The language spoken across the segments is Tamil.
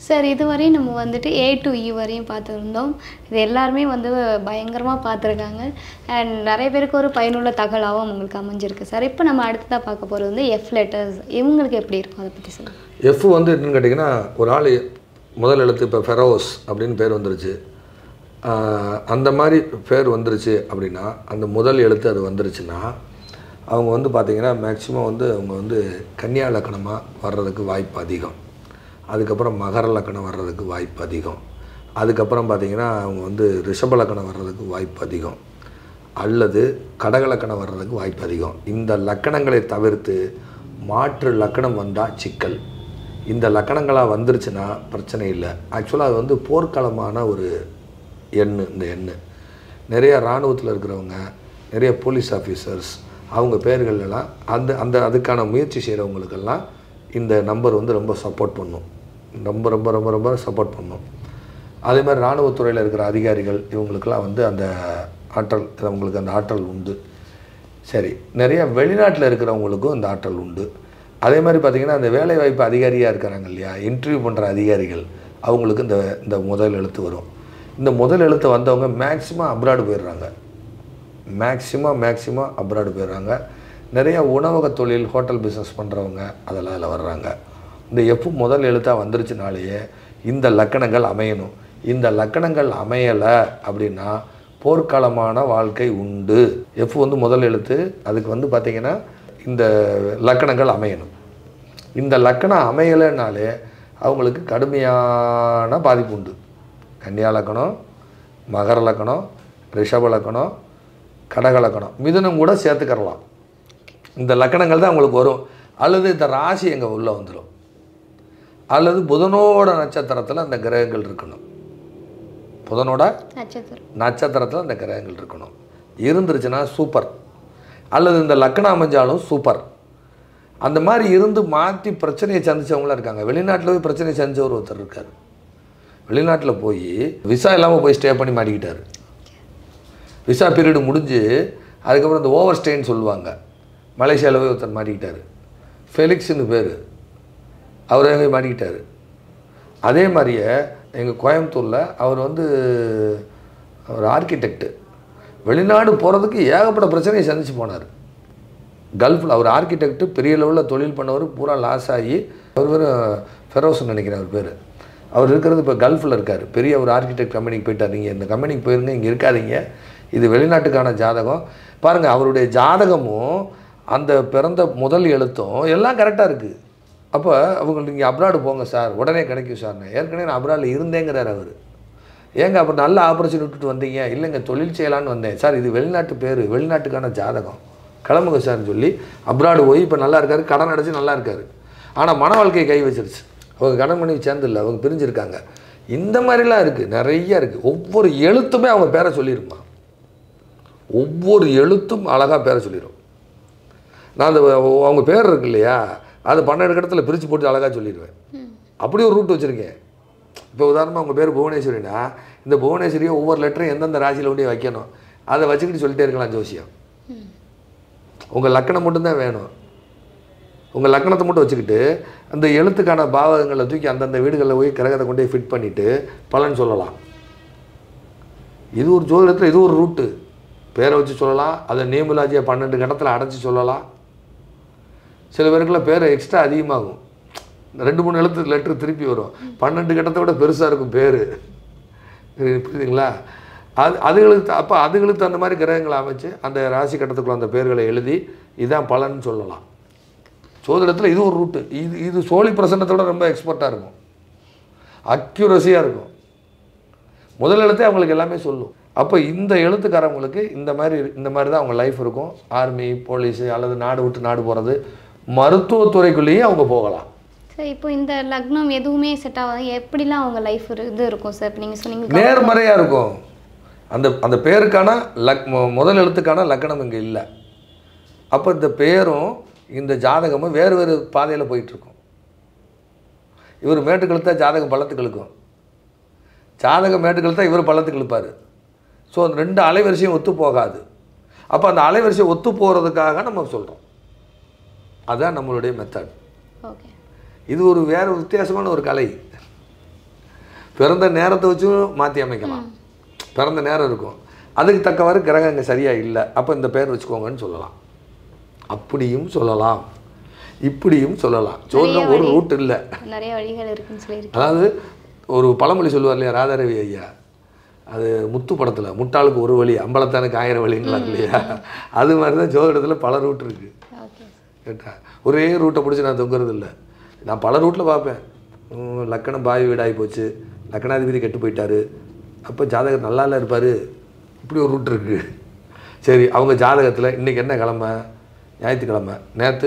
சார் இதுவரையும் நம்ம வந்துட்டு ஏ டு இ வரையும் பார்த்துருந்தோம் இது எல்லாருமே வந்து பயங்கரமாக பார்த்துருக்காங்க அண்ட் நிறைய பேருக்கு ஒரு பயனுள்ள தகவலாகவும் உங்களுக்கு அமைஞ்சிருக்கு சார் இப்போ நம்ம அடுத்ததாக பார்க்க போகிறது வந்து எஃப் லெட்டர்ஸ் இவங்களுக்கு எப்படி இருக்கும் அதை பற்றி சொல்லுங்கள் எஃப் வந்து என்னன்னு கேட்டிங்கன்னா ஒரு ஆள் முதல் எழுத்து இப்போ ஃபெரோஸ் அப்படின்னு பேர் வந்துருச்சு ஆஹ் அந்த மாதிரி பேர் வந்துருச்சு அப்படின்னா அந்த முதல் எழுத்து அது வந்துருச்சுன்னா அவங்க வந்து பார்த்திங்கன்னா மேக்ஸிமம் வந்து அவங்க வந்து கன்னியா லக்கணமாக வர்றதுக்கு வாய்ப்பு அதிகம் அதுக்கப்புறம் மகர லக்கணம் வர்றதுக்கு வாய்ப்பு அதிகம் அதுக்கப்புறம் பார்த்திங்கன்னா அவங்க வந்து ரிஷப லக்கணம் வர்றதுக்கு வாய்ப்பு அதிகம் அல்லது கடக லக்கணம் வர்றதுக்கு வாய்ப்பு அதிகம் இந்த லக்கணங்களை தவிர்த்து மாற்று லக்கணம் வந்தால் சிக்கல் இந்த லக்கணங்களாக வந்துருச்சுன்னா பிரச்சனை இல்லை ஆக்சுவலாக அது வந்து போர்க்களமான ஒரு எண் இந்த எண் நிறைய இராணுவத்தில் இருக்கிறவங்க நிறைய போலீஸ் ஆஃபீஸர்ஸ் அவங்க பேர்கள் எல்லாம் அந்த அந்த அதுக்கான முயற்சி செய்கிறவங்களுக்கெல்லாம் இந்த நம்பர் வந்து ரொம்ப சப்போர்ட் பண்ணும் ரொம்ப ரொம்ப ரொம்ப ரொம்ப சப்போர்ட் பண்ணும் அதே மாதிரி இராணுவத்துறையில் இருக்கிற அதிகாரிகள் இவங்களுக்கெல்லாம் வந்து அந்த ஆற்றல் அவங்களுக்கு அந்த ஆற்றல் உண்டு சரி நிறைய வெளிநாட்டில் இருக்கிறவங்களுக்கும் இந்த ஆற்றல் உண்டு அதே மாதிரி பார்த்திங்கன்னா அந்த வேலைவாய்ப்பு அதிகாரியாக இருக்கிறாங்க இல்லையா இன்டர்வியூ பண்ணுற அதிகாரிகள் அவங்களுக்கு இந்த இந்த முதல் எழுத்து வரும் இந்த முதல் எழுத்து வந்தவங்க மேக்ஸிமம் அப்ராடு போயிடுறாங்க மேக்ஸிமம் மேக்ஸிமம் அப்ராடு போயிடுறாங்க நிறைய உணவக தொழில் ஹோட்டல் பிஸ்னஸ் பண்ணுறவங்க அதெல்லாம் அதில் வர்றாங்க இந்த எஃப் முதல் எழுத்தாக வந்துருச்சுனாலேயே இந்த லக்கணங்கள் அமையணும் இந்த லக்கணங்கள் அமையலை அப்படின்னா போர்க்காலமான வாழ்க்கை உண்டு எஃப் வந்து முதல் எழுத்து அதுக்கு வந்து பார்த்திங்கன்னா இந்த லக்கணங்கள் அமையணும் இந்த லக்கணம் அமையலைனாலே அவங்களுக்கு கடுமையான பாதிப்பு உண்டு கன்னியா லக்கணம் மகர லக்கணம் ரிஷப லக்கணம் கடக லக்கணம் மிதுனம் கூட சேர்த்துக்கறலாம் இந்த லக்கணங்கள் தான் அவங்களுக்கு வரும் அல்லது இந்த ராசி எங்கே உள்ளே வந்துடும் அல்லது புதனோட நட்சத்திரத்தில் அந்த கிரகங்கள் இருக்கணும் புதனோட நட்சத்திரம் நட்சத்திரத்தில் அந்த கிரகங்கள் இருக்கணும் இருந்துருச்சுன்னா சூப்பர் அல்லது இந்த லக்கணம் அமைஞ்சாலும் சூப்பர் அந்த மாதிரி இருந்து மாற்றி பிரச்சனையை சந்திச்சவங்களாம் இருக்காங்க வெளிநாட்டில் போய் பிரச்சனையை சந்திச்சவர் ஒருத்தர் இருக்கார் வெளிநாட்டில் போய் விசா இல்லாமல் போய் ஸ்டே பண்ணி மாட்டிக்கிட்டார் விசா பீரியடு முடிஞ்சு அதுக்கப்புறம் இந்த ஓவர் ஸ்டேன்னு சொல்லுவாங்க மலேசியாவில் போய் ஒருத்தர் மாட்டிக்கிட்டார் ஃபெலிக்ஸ்னு பேர் அவர் எங்கே மாட்டிக்கிட்டார் அதே மாதிரியே எங்கள் கோயம்புத்தூரில் அவர் வந்து அவர் ஆர்கிடெக்ட் வெளிநாடு போகிறதுக்கு ஏகப்பட்ட பிரச்சனையை சந்திச்சு போனார் கல்ஃபில் அவர் ஆர்கிடெக்ட் பெரிய லெவலில் தொழில் பண்ணவர் பூரா லாஸ் ஆகி அவர் வெறும் ஃபெரோஸ்னு நினைக்கிறேன் அவர் பேர் அவர் இருக்கிறது இப்போ கல்ஃபில் இருக்கார் பெரிய ஒரு ஆர்கிடெக்ட் கம்பெனிக்கு போயிட்டார் நீங்கள் இந்த கம்பெனிக்கு போயிருங்க இங்கே இருக்காதீங்க இது வெளிநாட்டுக்கான ஜாதகம் பாருங்கள் அவருடைய ஜாதகமும் அந்த பிறந்த முதல் எழுத்தும் எல்லாம் கரெக்டாக இருக்குது அப்போ அவங்க நீங்கள் அப்ராடு போங்க சார் உடனே கிடைக்கும் சார்னு ஏற்கனவே நான் அப்ராடில் இருந்தேங்கிறார் அவர் ஏங்க அப்போ நல்ல ஆப்பர்ச்சுனிட்டி விட்டுட்டு வந்தீங்க இல்லைங்க தொழில் செய்யலான்னு வந்தேன் சார் இது வெளிநாட்டு பேர் வெளிநாட்டுக்கான ஜாதகம் கிளம்புங்க சார்னு சொல்லி அப்ராடு போய் இப்போ நல்லா இருக்காரு கடன் அடைச்சு நல்லா இருக்காரு ஆனால் மன வாழ்க்கையை கை வச்சிருச்சு அவங்க கடன் பண்ணி சேர்ந்து இல்லை அவங்க பிரிஞ்சிருக்காங்க இந்த மாதிரிலாம் இருக்குது நிறைய இருக்குது ஒவ்வொரு எழுத்துமே அவங்க பேரை சொல்லியிருப்பான் ஒவ்வொரு எழுத்தும் அழகாக பேரை சொல்லிடும் நான் அந்த அவங்க பேர் இருக்கு இல்லையா அது பன்னெண்டு இடத்துல பிரித்து போட்டு அழகாக சொல்லிடுவேன் அப்படி ஒரு ரூட் வச்சுருக்கேன் இப்போ உதாரணமாக உங்கள் பேர் புவனேஸ்வரினா இந்த புவனேஸ்வரியை ஒவ்வொரு லெட்டரும் எந்தெந்த ராசியில் கொண்டு வைக்கணும் அதை வச்சுக்கிட்டு சொல்லிட்டே இருக்கலாம் ஜோசியம் உங்கள் லக்கணம் மட்டும்தான் வேணும் உங்கள் லக்கணத்தை மட்டும் வச்சுக்கிட்டு அந்த எழுத்துக்கான பாவகங்களை தூக்கி அந்தந்த வீடுகளில் போய் கிரகத்தை கொண்டு போய் ஃபிட் பண்ணிவிட்டு பலன் சொல்லலாம் இது ஒரு ஜோதிடத்தில் இது ஒரு ரூட்டு பேரை வச்சு சொல்லலாம் அதை நேமுலாஜியை பன்னெண்டு கட்டத்தில் அடைச்சி சொல்லலாம் சில பேருக்குலாம் பேர் எக்ஸ்ட்ரா அதிகமாகும் ரெண்டு மூணு எழுத்து லெட்ரு திருப்பி வரும் பன்னெண்டு கட்டத்தை விட பெருசாக இருக்கும் பேர் புரியுதுங்களா அது அதுகளுக்கு த- அப்போ அதுகளுக்கு தகுந்த மாதிரி கிரகங்களை அமைச்சு அந்த ராசி கட்டத்துக்குள்ள அந்த பேர்களை எழுதி இதான் பலன் சொல்லலாம் சோதிடத்தில் இது ஒரு ரூட்டு இது இது சோழி பிரசன்னத்தோட ரொம்ப எக்ஸ்பர்ட்டாக இருக்கும் அக்யூரஸியாக இருக்கும் முதல் எழுத்தே அவங்களுக்கு எல்லாமே சொல்லும் அப்போ இந்த எழுத்துக்காரவங்களுக்கு இந்த மாதிரி இந்த மாதிரி தான் அவங்க லைஃப் இருக்கும் ஆர்மி போலீஸு அல்லது நாடு விட்டு நாடு போகிறது மருத்துவத்துறைக்குள்ளேயே அவங்க போகலாம் சார் இப்போ இந்த லக்னம் எதுவுமே செட் ஆகாது எப்படிலாம் அவங்க லைஃப் இது இருக்கும் சார் இப்போ நீங்கள் சொன்னீங்க நேர்மறையாக இருக்கும் அந்த அந்த பேருக்கான லக் மு- முதல் எழுத்துக்கான லக்கணம் இங்கே இல்லை அப்போ இந்த பேரும் இந்த ஜாதகமும் வேறு வேறு பாதையில் போயிட்டுருக்கும் இவர் மேட்டுக்கு இழுத்தா ஜாதகம் பள்ளத்துக்கு இழுக்கும் ஜாதகம் மேட்டுக்கு இழுத்தா இவர் பள்ளத்துக்கு இழுப்பார் ஸோ அந்த ரெண்டு அலைவரிசையும் ஒத்து போகாது அப்போ அந்த அலைவரிசை ஒத்து போகிறதுக்காக நம்ம சொல்கிறோம் அதுதான் நம்மளுடைய மெத்தட் ஓகே இது ஒரு வேறு வித்தியாசமான ஒரு கலை பிறந்த நேரத்தை வச்சும் மாற்றி அமைக்கலாம் பிறந்த நேரம் இருக்கும் அதுக்கு தக்கவாறு கிரகங்க சரியாக இல்லை அப்போ இந்த பேர் வச்சுக்கோங்கன்னு சொல்லலாம் அப்படியும் சொல்லலாம் இப்படியும் சொல்லலாம் ஜோதிடம் ஒரு ரூட் இல்லை நிறைய வழிகள் இருக்குன்னு சொல்லியிருக்கேன் அதாவது ஒரு பழமொழி சொல்லுவார் இல்லையா ராதாரவி ஐயா அது முத்து படத்தில் முட்டாளுக்கு ஒரு வழி அம்பலத்தானுக்கு ஆயிரம் வழிங்களாம் இல்லையா அது மாதிரி தான் ஜோதிடத்தில் பல ரூட் இருக்குது ஓகே கேட்டா ஒரே ரூட்டை பிடிச்சி நான் தொங்குறது இல்லை நான் பல ரூட்டில் பார்ப்பேன் உம், லக்கணம் பாய் வீடாகி போச்சு லக்கணாதிபதி கெட்டு போயிட்டாரு அப்போ ஜாதகர் நல்லா இல்லை இருப்பார் இப்படி ஒரு ரூட் இருக்குது சரி அவங்க ஜாதகத்தில் இன்றைக்கி என்ன கிழமை ஞாயிற்றுக்கிழமை நேற்று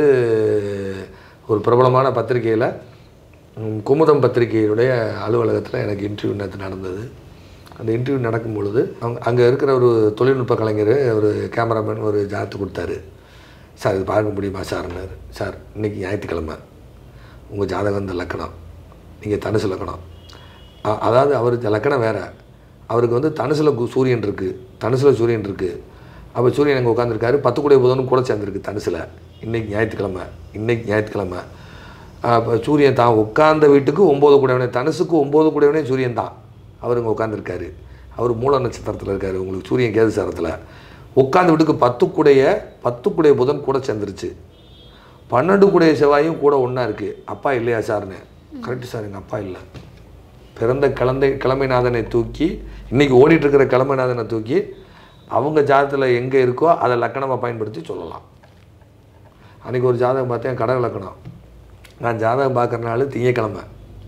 ஒரு பிரபலமான பத்திரிகையில் உம், குமுதம் பத்திரிகையுடைய அலுவலகத்தில் எனக்கு இன்டர்வியூ நேற்று நடந்தது அந்த இன்டர்வியூ நடக்கும் பொழுது அவங்க அங்கே இருக்கிற ஒரு தொழில்நுட்ப கலைஞர் ஒரு கேமராமேன் ஒரு ஜாத்து கொடுத்தாரு சார் இது பார்க்க முடியுமா சார்னாரு சார் இன்னைக்கு ஞாயிற்றுக்கிழமை உங்கள் ஜாதகம் இந்த லக்கணம் நீங்கள் தனுசு லக்கணம் அ- அதாவது அவருக்கு லக்கணம் வேறு அவருக்கு வந்து தனுசில் கு- சூரியன் இருக்குது தனுசில் சூரியன் இருக்குது அப்போ சூரியன் அங்கே உட்காந்துருக்காரு பத்து கூடிய புதனும் கூட சேர்ந்துருக்கு தனுசில் இன்னைக்கு ஞாயிற்றுக்கிழமை இன்னைக்கு ஞாயிற்றுக்கிழமை அப்போ சூரியன் தான் உட்கார்ந்த வீட்டுக்கு ஒம்பது கூடையவனே தனுசுக்கு ஒம்பது கூடையவனே சூரியன் தான் அவர் இங்கே உட்காந்துருக்காரு அவர் மூல நட்சத்திரத்தில் இருக்கார் உங்களுக்கு சூரியன் கேது சாரத்தில் உட்கார்ந்த வீட்டுக்கு பத்து கூடைய பத்து கூடைய புதன் கூட சேர்ந்துருச்சு பன்னெண்டு கூடைய செவ்வாயும் கூட ஒன்றா இருக்குது அப்பா இல்லையா சார்னு கரெக்டு சார் எங்கள் அப்பா இல்லை பிறந்த கிழந்தை கிழமைநாதனை தூக்கி இன்னைக்கு ஓடிட்டு இருக்கிற கிழமைநாதனை தூக்கி அவங்க ஜாதகத்தில் எங்கே இருக்கோ அதை லக்கணமாக பயன்படுத்தி சொல்லலாம் அன்றைக்கி ஒரு ஜாதகம் பார்த்தேன் கடக லக்கணம் நான் ஜாதகம் பார்க்குறனால திங்கக்கிழமை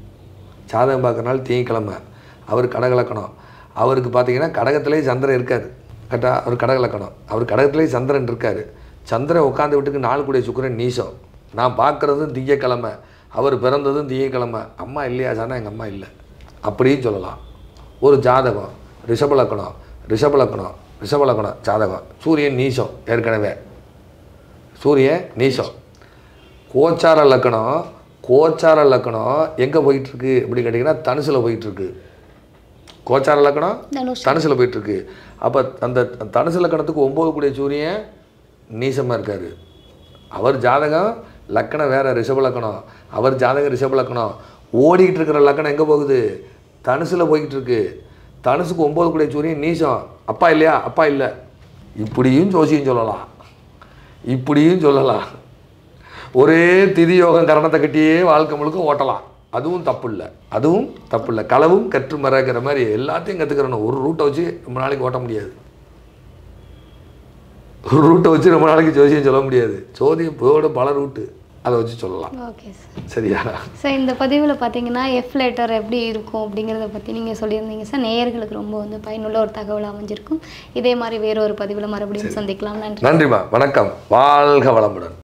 ஜாதகம் பார்க்குறனால திங்கக்கிழமை அவர் கடக லக்கணம் அவருக்கு பார்த்தீங்கன்னா கடகத்திலே சந்திரன் இருக்கார் கரெக்டாக அவர் கடக லக்கணம் அவர் கடகத்திலே சந்திரன் இருக்கார் சந்திரன் உட்காந்து வீட்டுக்கு நாலு கூடிய சுக்கிரன் நீசம் நான் பார்க்குறதும் திங்கக்கிழமை அவர் பிறந்ததும் திங்கக்கிழமை அம்மா இல்லையா சார்னா எங்கள் அம்மா இல்லை அப்படியும் சொல்லலாம் ஒரு ஜாதகம் ரிஷப லக்கணம் ரிஷப லக்கணம் ரிஷப லக்கணம் ஜாதகம் சூரியன் நீசம் ஏற்கனவே சூரியன் நீசம் கோச்சார லக்கணம் கோச்சார லக்கணம் எங்கே போயிட்டுருக்கு அப்படின்னு கேட்டிங்கன்னா தனுசில் போயிட்டுருக்கு கோச்சார லக்கணம் தனுஷ் தனுசில் போயிட்டுருக்கு அப்போ அந்த தனுசு லக்கணத்துக்கு ஒம்பது கூடிய சூரியன் நீசமாக இருக்கார் அவர் ஜாதகம் லக்கணம் வேற ரிஷப லக்கணம் அவர் ஜாதகம் ரிஷப லக்கணம் ஓடிக்கிட்டு இருக்கிற லக்கணம் எங்கே போகுது தனுசில் போய்கிட்டு இருக்கு தனுசுக்கு ஒம்பது கூடிய சூரியன் நீசம் அப்பா இல்லையா அப்பா இல்லை இப்படியும் ஜோசியம் சொல்லலாம் இப்படியும் சொல்லலாம் ஒரே திதி யோகம் கரணத்தை கட்டியே வாழ்க்கை முழுக்க ஓட்டலாம் அதுவும் தப்பு இல்லை அதுவும் தப்பு இல்லை களவும் கற்று மறக்கிற மாதிரி எல்லாத்தையும் கற்றுக்கிறணும் ஒரு ரூட்டை வச்சு ரொம்ப நாளைக்கு ஓட்ட முடியாது ஒரு ரூட்டை வச்சு ரொம்ப நாளைக்கு ஜோசியம் சொல்ல முடியாது ஜோதியம் போட பல ரூட்டு அதை வச்சு சொல்லலாம் ஓகே சார் சரியா சார் இந்த பதிவில் பார்த்தீங்கன்னா எஃப் லெட்டர் எப்படி இருக்கும் அப்படிங்கிறத பற்றி நீங்கள் சொல்லியிருந்தீங்க சார் நேயர்களுக்கு ரொம்ப வந்து பயனுள்ள ஒரு தகவல் அமைஞ்சிருக்கும் இதே மாதிரி வேற ஒரு பதிவில் மறுபடியும் சந்திக்கலாம் நன்றி நன்றிம்மா வணக்கம் வாழ்க வளமுடன்